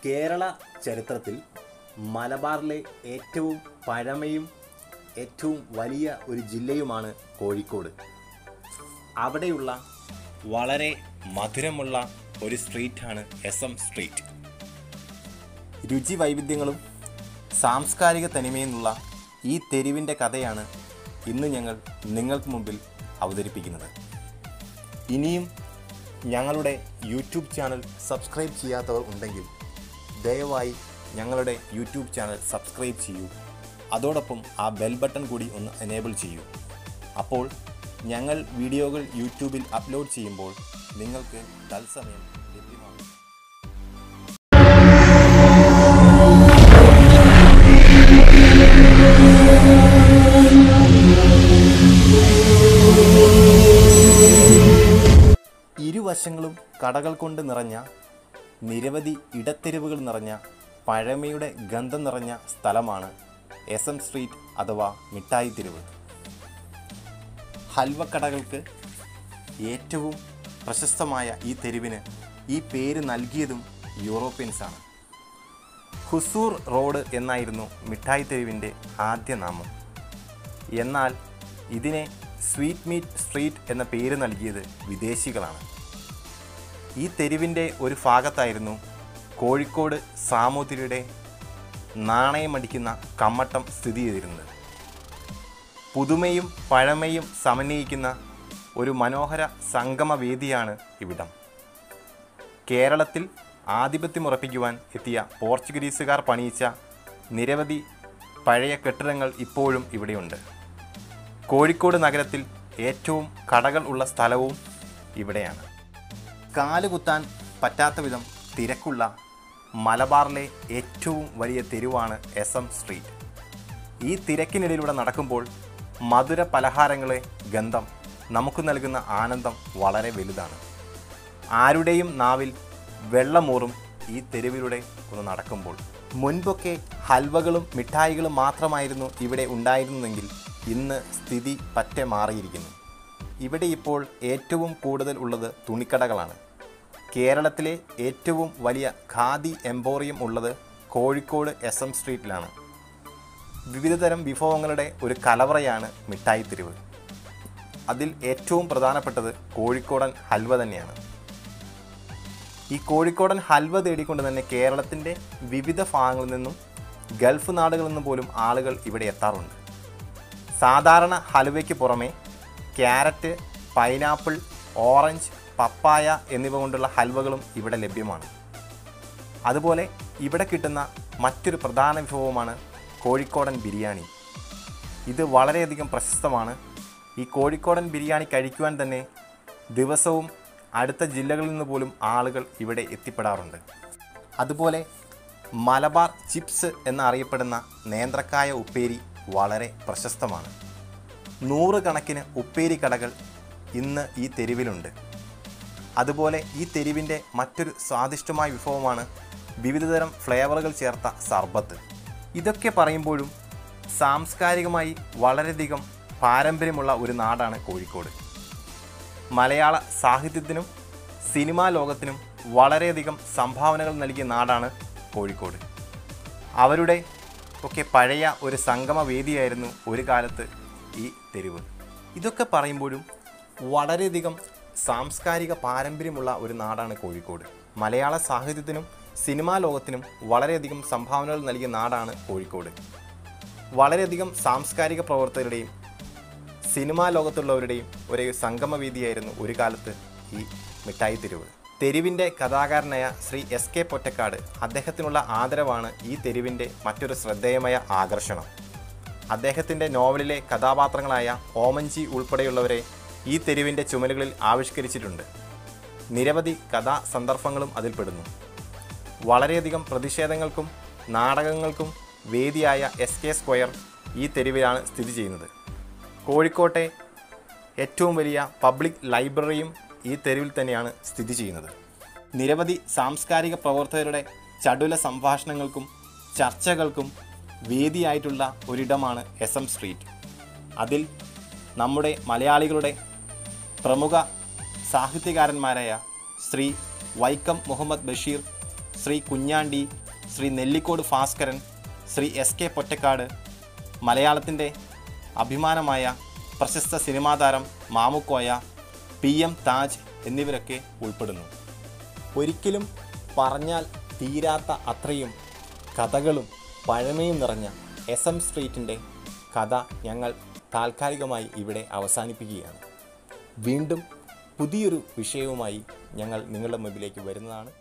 കേരള ചരിത്രത്തിൽ മലബാറിലെ ഏറ്റവും പഴമയും ഏറ്റവും വലിയ ഒരു ജില്ലയുമാണ് കോഴിക്കോട് അവിടെയുള്ള വളരെ മധുരമുള്ള ഒരു സ്ട്രീറ്റാണ് എസ് എം സ്ട്രീറ്റ് രുചി വൈവിധ്യങ്ങളും സാംസ്കാരിക തനിമയുമുള്ള ഈ തെരുവിൻ്റെ കഥയാണ് ഇന്ന് ഞങ്ങൾ നിങ്ങൾക്ക് മുമ്പിൽ അവതരിപ്പിക്കുന്നത് ഇനിയും ഞങ്ങളുടെ യൂട്യൂബ് ചാനൽ സബ്സ്ക്രൈബ് ചെയ്യാത്തവർ ഉണ്ടെങ്കിൽ ദയവായി ഞങ്ങളുടെ യൂട്യൂബ് ചാനൽ സബ്സ്ക്രൈബ് ചെയ്യൂ അതോടൊപ്പം ആ ബെൽ ബട്ടൺ കൂടി ഒന്ന് എനേബിൾ ചെയ്യൂ അപ്പോൾ ഞങ്ങൾ വീഡിയോകൾ യൂട്യൂബിൽ അപ്ലോഡ് ചെയ്യുമ്പോൾ നിങ്ങൾക്ക് തത്സമയം ലഭ്യമാകും ഇരുവശങ്ങളും കടകൾ കൊണ്ട് നിറഞ്ഞ നിരവധി ഇടത്തെരുവുകൾ നിറഞ്ഞ പഴമയുടെ ഗന്ധം നിറഞ്ഞ സ്ഥലമാണ് എസ് എം സ്ട്രീറ്റ് അഥവാ മിഠായി തെരുവ് ഹൽവക്കടകൾക്ക് ഏറ്റവും പ്രശസ്തമായ ഈ തെരുവിന് ഈ പേര് നൽകിയതും യൂറോപ്യൻസാണ് ഹുസൂർ റോഡ് എന്നായിരുന്നു മിഠായി തെരുവിൻ്റെ ആദ്യ നാമം എന്നാൽ ഇതിനെ സ്വീറ്റ് മീറ്റ് സ്ട്രീറ്റ് എന്ന പേര് നൽകിയത് വിദേശികളാണ് ഈ തെരുവിൻ്റെ ഒരു ഭാഗത്തായിരുന്നു കോഴിക്കോട് സാമൂതിരിയുടെ നാണയമടിക്കുന്ന കമ്മട്ടം സ്ഥിതി ചെയ്തിരുന്നത് പുതുമയും പഴമയും സമന്വയിക്കുന്ന ഒരു മനോഹര സംഗമവേദിയാണ് ഇവിടം കേരളത്തിൽ ആധിപത്യമുറപ്പിക്കുവാൻ എത്തിയ പോർച്ചുഗീസുകാർ പണിയിച്ച നിരവധി പഴയ കെട്ടിടങ്ങൾ ഇപ്പോഴും ഇവിടെയുണ്ട് കോഴിക്കോട് നഗരത്തിൽ ഏറ്റവും കടകൾ ഉള്ള സ്ഥലവും ഇവിടെയാണ് കാലുകുത്താൻ പറ്റാത്ത വിധം തിരക്കുള്ള മലബാറിലെ ഏറ്റവും വലിയ തെരുവാണ് എസ് എം സ്ട്രീറ്റ് ഈ തിരക്കിനിടയിലൂടെ നടക്കുമ്പോൾ മധുര പലഹാരങ്ങളെ ഗന്ധം നമുക്ക് നൽകുന്ന ആനന്ദം വളരെ വലുതാണ് ആരുടെയും നാവിൽ വെള്ളമൂറും ഈ തെരുവിലൂടെ ഒന്ന് നടക്കുമ്പോൾ മുൻപൊക്കെ ഹൽവകളും മിഠായികളും മാത്രമായിരുന്നു ഇവിടെ ഉണ്ടായിരുന്നെങ്കിൽ ഇന്ന് സ്ഥിതി പറ്റെ മാറിയിരിക്കുന്നു ഇവിടെ ഇപ്പോൾ ഏറ്റവും കൂടുതൽ ഉള്ളത് തുണിക്കടകളാണ് കേരളത്തിലെ ഏറ്റവും വലിയ ഖാദി എംപോറിയം ഉള്ളത് കോഴിക്കോട് എസ് എം സ്ട്രീറ്റിലാണ് വിവിധതരം വിഭവങ്ങളുടെ ഒരു കലവറയാണ് മിഠായി തെരുവ് അതിൽ ഏറ്റവും പ്രധാനപ്പെട്ടത് കോഴിക്കോടൻ ഹൽവ തന്നെയാണ് ഈ കോഴിക്കോടൻ ഹൽവ തേടിക്കൊണ്ട് തന്നെ കേരളത്തിൻ്റെ വിവിധ ഭാഗങ്ങളിൽ നിന്നും ഗൾഫ് നാടുകളിൽ നിന്നും പോലും ആളുകൾ ഇവിടെ എത്താറുണ്ട് സാധാരണ ഹലുവയ്ക്ക് പുറമെ ക്യാരറ്റ് പൈനാപ്പിൾ ഓറഞ്ച് പപ്പായ എന്നിവ കൊണ്ടുള്ള ഹൽവകളും ഇവിടെ ലഭ്യമാണ് അതുപോലെ ഇവിടെ കിട്ടുന്ന മറ്റൊരു പ്രധാന വിഭവമാണ് കോഴിക്കോടൻ ബിരിയാണി ഇത് വളരെയധികം പ്രശസ്തമാണ് ഈ കോഴിക്കോടൻ ബിരിയാണി കഴിക്കുവാൻ തന്നെ ദിവസവും അടുത്ത ജില്ലകളിൽ നിന്ന് പോലും ആളുകൾ ഇവിടെ എത്തിപ്പെടാറുണ്ട് അതുപോലെ മലബാർ ചിപ്സ് എന്നറിയപ്പെടുന്ന നേന്ത്രക്കായ ഉപ്പേരി വളരെ പ്രശസ്തമാണ് നൂറുകണക്കിന് ഉപ്പേരി കടകൾ ഇന്ന് ഈ തെരുവിലുണ്ട് അതുപോലെ ഈ തെരുവിൻ്റെ മറ്റൊരു സ്വാദിഷ്ടമായ വിഭവമാണ് വിവിധതരം ഫ്ലേവറുകൾ ചേർത്ത സർബത്ത് ഇതൊക്കെ പറയുമ്പോഴും സാംസ്കാരികമായി വളരെയധികം പാരമ്പര്യമുള്ള ഒരു നാടാണ് കോഴിക്കോട് മലയാള സാഹിത്യത്തിനും സിനിമാ ലോകത്തിനും വളരെയധികം സംഭാവനകൾ നൽകിയ നാടാണ് കോഴിക്കോട് അവരുടെ ഒക്കെ പഴയ ഒരു സംഗമ വേദിയായിരുന്നു ഒരു കാലത്ത് ഈ തെരുവ് ഇതൊക്കെ പറയുമ്പോഴും വളരെയധികം സാംസ്കാരിക പാരമ്പര്യമുള്ള ഒരു നാടാണ് കോഴിക്കോട് മലയാള സാഹിത്യത്തിനും സിനിമാ ലോകത്തിനും വളരെയധികം സംഭാവനകൾ നൽകിയ നാടാണ് കോഴിക്കോട് വളരെയധികം സാംസ്കാരിക പ്രവർത്തകരുടെയും സിനിമാ ലോകത്തുള്ളവരുടെയും ഒരു സംഗമവേദിയായിരുന്നു ഒരു കാലത്ത് ഈ മിഠായി തെരുവ് തെരുവിൻ്റെ കഥാകാരനായ ശ്രീ എസ് കെ പൊറ്റക്കാട് അദ്ദേഹത്തിനുള്ള ആദരവാണ് ഈ തെരുവിൻ്റെ മറ്റൊരു ശ്രദ്ധേയമായ ആകർഷണം അദ്ദേഹത്തിൻ്റെ നോവലിലെ കഥാപാത്രങ്ങളായ ഓമഞ്ചി ഉൾപ്പെടെയുള്ളവരെ ഈ തെരുവിൻ്റെ ചുമലുകളിൽ ആവിഷ്കരിച്ചിട്ടുണ്ട് നിരവധി കഥാ സന്ദർഭങ്ങളും അതിൽപ്പെടുന്നു വളരെയധികം പ്രതിഷേധങ്ങൾക്കും നാടകങ്ങൾക്കും വേദിയായ എസ് കെ സ്ക്വയർ ഈ തെരുവിലാണ് സ്ഥിതി ചെയ്യുന്നത് കോഴിക്കോട്ടെ ഏറ്റവും വലിയ പബ്ലിക് ലൈബ്രറിയും ഈ തെരുവിൽ തന്നെയാണ് സ്ഥിതി ചെയ്യുന്നത് നിരവധി സാംസ്കാരിക പ്രവർത്തകരുടെ ചടുല സംഭാഷണങ്ങൾക്കും ചർച്ചകൾക്കും വേദിയായിട്ടുള്ള ഒരിടമാണ് എസ് എം സ്ട്രീറ്റ് അതിൽ നമ്മുടെ മലയാളികളുടെ പ്രമുഖ സാഹിത്യകാരന്മാരായ ശ്രീ വൈക്കം മുഹമ്മദ് ബഷീർ ശ്രീ കുഞ്ഞാണ്ടി ശ്രീ നെല്ലിക്കോട് ഭാസ്കരൻ ശ്രീ എസ് കെ പൊറ്റക്കാട് മലയാളത്തിൻ്റെ അഭിമാനമായ പ്രശസ്ത സിനിമാ താരം മാമുക്കോയ പി എം താജ് എന്നിവരൊക്കെ ഉൾപ്പെടുന്നു ഒരിക്കലും പറഞ്ഞാൽ തീരാത്ത അത്രയും കഥകളും പഴമയും നിറഞ്ഞ എസ് എം സ്ട്രീറ്റിൻ്റെ കഥ ഞങ്ങൾ താൽക്കാലികമായി ഇവിടെ അവസാനിപ്പിക്കുകയാണ് വീണ്ടും പുതിയൊരു വിഷയവുമായി ഞങ്ങൾ നിങ്ങളുടെ മുമ്പിലേക്ക് വരുന്നതാണ്